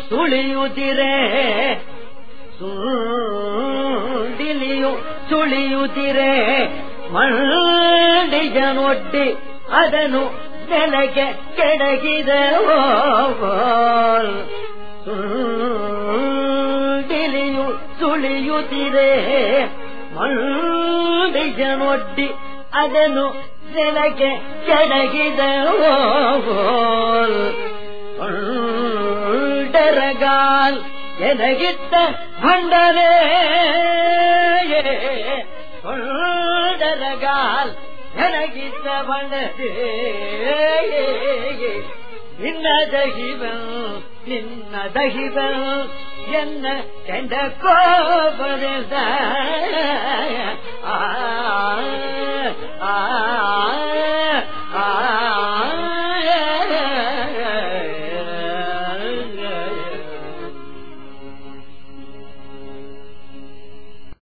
ತುಳಿಯುತ್ತಿರೆ ಸುಳಿಯು ಸುಳಿಯುತ್ತಿರೆ ಮಂಡಿಜನೊಡ್ಡಿ ಅದನ್ನು ನೆಲಕ್ಕೆ ಕೆಡಗಿದ ಸುಳಿಯು ಸುಳಿಯುತ್ತಿರೆ ಮಂಡಿಜನೊಡ್ಡಿ ಅದನ್ನು ನೆಲಕ್ಕೆ ಕೆಡಗಿದ ಡರಗಾಲ್ ಎನಗಿತ್ತ ಭಂಡರೇ ಡರಗಾಲ್ ಎನಗಿತ್ತ ಭಂಡರೇ ನಿನ್ನ ದಹಿವಲ್ ನಿನ್ನ ದಹಿವಲ್ ಎನ್ನ ಕೆಂಡ ಕೋಪದ ಆ ಆ